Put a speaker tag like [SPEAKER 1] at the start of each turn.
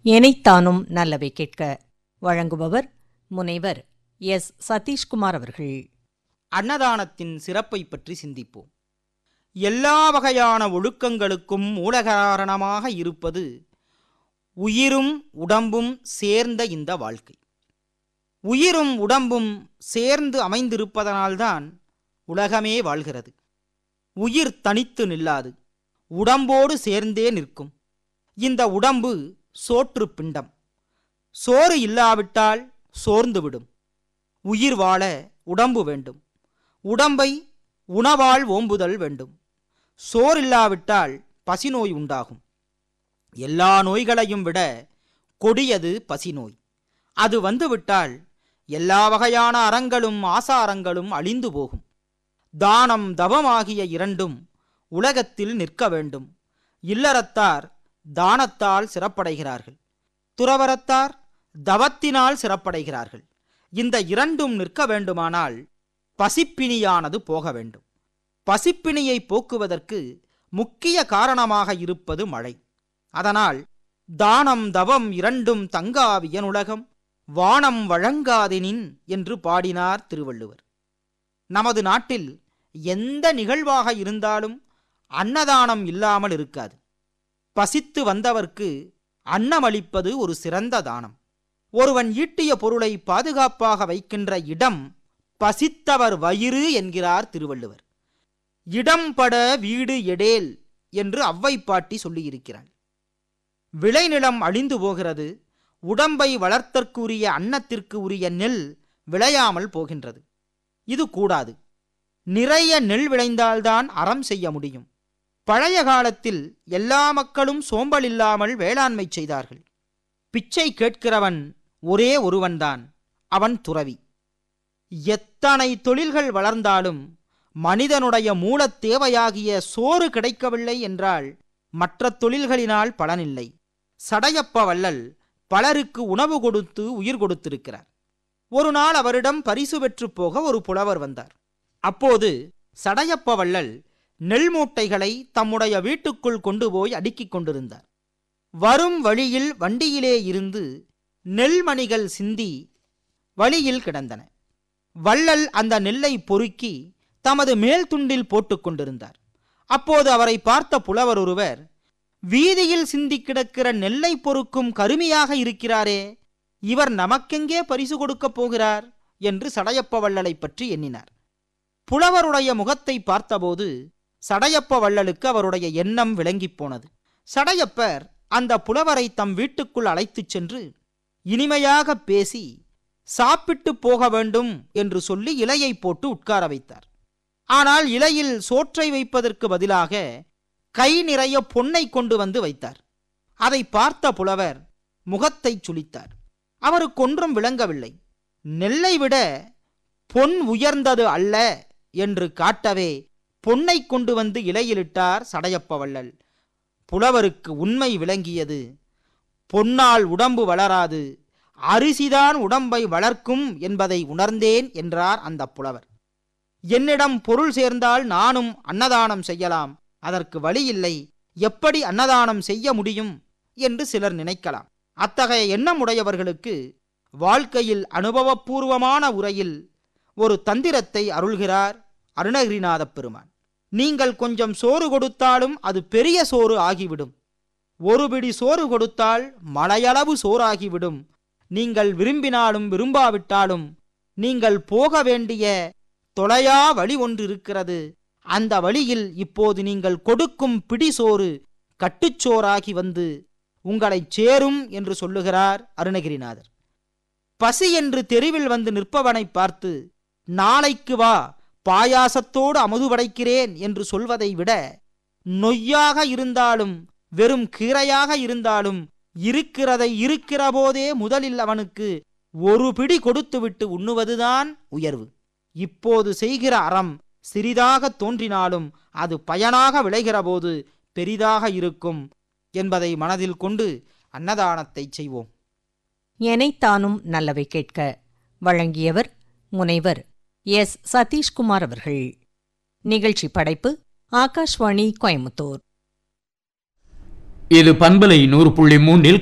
[SPEAKER 1] எனைத்தானும் நல்லவை கேட்க வழங்குபவர் முனைவர் எஸ் சதீஷ்குமார் அவர்கள்
[SPEAKER 2] அன்னதானத்தின் சிறப்பை பற்றி சிந்திப்போம் எல்லா வகையான ஒழுக்கங்களுக்கும் மூலகாரணமாக இருப்பது உயிரும் உடம்பும் சேர்ந்த இந்த வாழ்க்கை உயிரும் உடம்பும் சேர்ந்து அமைந்திருப்பதனால்தான் உலகமே வாழ்கிறது உயிர் தனித்து நில்லாது உடம்போடு சேர்ந்தே நிற்கும் இந்த உடம்பு சோற்று பிண்டம் சோறு இல்லாவிட்டால் சோர்ந்துவிடும் உயிர் வாழ உடம்பு வேண்டும் உடம்பை உணவால் ஓம்புதல் வேண்டும் சோறில்லாவிட்டால் பசிநோய் உண்டாகும் எல்லா நோய்களையும் விட கொடியது பசிநோய் அது வந்துவிட்டால் எல்லா வகையான அறங்களும் ஆசாரங்களும் அழிந்து போகும் தானம் தவமாகிய இரண்டும் உலகத்தில் நிற்க வேண்டும் இல்லறத்தார் தானத்தால் சிறப்படைகிறார்கள் துறவரத்தார் தவத்தினால் சிறப்படைகிறார்கள் இந்த இரண்டும் நிற்க வேண்டுமானால் பசிப்பிணியானது போக வேண்டும் பசிப்பிணியை போக்குவதற்கு முக்கிய காரணமாக இருப்பது மழை அதனால் தானம் தவம் இரண்டும் தங்கா வியனுலகம் வானம் வழங்காதெனின் என்று பாடினார் திருவள்ளுவர் நமது நாட்டில் எந்த நிகழ்வாக இருந்தாலும் அன்னதானம் இல்லாமல் இருக்காது பசித்து வந்தவர்க்கு அன்னமளிப்பது ஒரு சிறந்த தானம் ஒருவன் ஈட்டிய பொருளை பாதுகாப்பாக வைக்கின்ற இடம் பசித்தவர் வயிறு என்கிறார் திருவள்ளுவர் இடம் பட வீடு எடேல் என்று அவ்வை பாட்டி சொல்லியிருக்கிறாள் விளைநிலம் அழிந்து போகிறது உடம்பை வளர்த்தற்குரிய அன்னத்திற்கு உரிய நெல் விளையாமல் போகின்றது இது கூடாது நிறைய நெல் விளைந்தால்தான் அறம் செய்ய முடியும் பழைய காலத்தில் எல்லா மக்களும் சோம்பல் இல்லாமல் வேளாண்மை செய்தார்கள் பிச்சை கேட்கிறவன் ஒரே ஒருவன்தான் அவன் துறவி எத்தனை தொழில்கள் வளர்ந்தாலும் மனிதனுடைய மூலத் தேவையாகிய சோறு கிடைக்கவில்லை என்றால் மற்ற தொழில்களினால் பலனில்லை சடையப்ப வள்ளல் பலருக்கு உணவு கொடுத்து உயிர் கொடுத்திருக்கிறார் ஒரு நாள் அவரிடம் பரிசு பெற்று போக ஒரு புலவர் வந்தார் அப்போது சடையப்ப வள்ளல் நெல் மூட்டைகளை தம்முடைய வீட்டுக்குள் கொண்டு போய் அடுக்கிக் கொண்டிருந்தார் வரும் வழியில் வண்டியிலே இருந்து நெல்மணிகள் சிந்தி வழியில் கிடந்தன வள்ளல் அந்த நெல்லை பொறுக்கி தமது மேல் துண்டில் போட்டுக் கொண்டிருந்தார் அப்போது அவரை பார்த்த புலவர் ஒருவர் வீதியில் சிந்தி கிடக்கிற நெல்லை பொறுக்கும் கருமியாக இருக்கிறாரே இவர் நமக்கெங்கே பரிசு கொடுக்கப் போகிறார் என்று சடையப்ப வள்ளலை பற்றி எண்ணினார் புலவருடைய முகத்தை பார்த்தபோது சடையப்ப வள்ளலுக்கு அவருடைய எண்ணம் விளங்கிப் போனது சடையப்பர் அந்த புலவரை தம் வீட்டுக்குள் அழைத்துச் சென்று இனிமையாக பேசி சாப்பிட்டு போக வேண்டும் என்று சொல்லி இலையை போட்டு உட்கார வைத்தார் ஆனால் இலையில் சோற்றை வைப்பதற்கு பதிலாக கை நிறைய பொன்னை கொண்டு வந்து வைத்தார் அதை பார்த்த புலவர் முகத்தை சுளித்தார் அவருக்கு ஒன்றும் விளங்கவில்லை நெல்லை விட பொன் உயர்ந்தது அல்ல என்று காட்டவே பொன்னை கொண்டு வந்து இலையிலிட்டார் சடையப்ப வள்ளல் புலவருக்கு உண்மை விளங்கியது பொன்னால் உடம்பு வளராது அரிசிதான் உடம்பை வளர்க்கும் என்பதை உணர்ந்தேன் என்றார் அந்த புலவர் என்னிடம் பொருள் சேர்ந்தால் நானும் அன்னதானம் செய்யலாம் அதற்கு வழி இல்லை எப்படி அன்னதானம் செய்ய முடியும் என்று சிலர் நினைக்கலாம் அத்தகைய எண்ணமுடையவர்களுக்கு வாழ்க்கையில் அனுபவபூர்வமான உரையில் ஒரு தந்திரத்தை அருள்கிறார் அருணகிரிநாதப் பெருமான் நீங்கள் கொஞ்சம் சோறு கொடுத்தாலும் அது பெரிய சோறு ஆகிவிடும் ஒரு பிடி சோறு கொடுத்தால் மலையளவு சோறாகிவிடும் நீங்கள் விரும்பினாலும் விரும்பாவிட்டாலும் நீங்கள் போக வேண்டிய தொலையா வழி ஒன்று இருக்கிறது அந்த வழியில் இப்போது நீங்கள் கொடுக்கும் பிடி சோறு கட்டுச்சோறாகி வந்து உங்களை சேரும் என்று சொல்லுகிறார் அருணகிரிநாதர் பசி என்று தெருவில் வந்து நிற்பவனை பார்த்து நாளைக்கு வா பாயாசத்தோடு அமுது படைக்கிறேன் என்று சொல்வதை விட நொய்யாக இருந்தாலும் வெறும் கீரையாக இருந்தாலும் இருக்கிறதை இருக்கிற போதே முதலில் அவனுக்கு ஒரு பிடி கொடுத்துவிட்டு உண்ணுவதுதான் உயர்வு இப்போது செய்கிற அறம் சிறிதாக தோன்றினாலும் அது பயனாக விளைகிறபோது பெரிதாக இருக்கும் என்பதை மனதில் கொண்டு அன்னதானத்தை செய்வோம்
[SPEAKER 1] எனைத்தானும் நல்லவை கேட்க வழங்கியவர் முனைவர் எஸ் சதீஷ்குமார் அவர்கள் நிகழ்ச்சி படைப்பு ஆகாஷ்வாணி கோயமுத்தூர்
[SPEAKER 3] இது பண்பலை நூறு புள்ளி மூன்றில்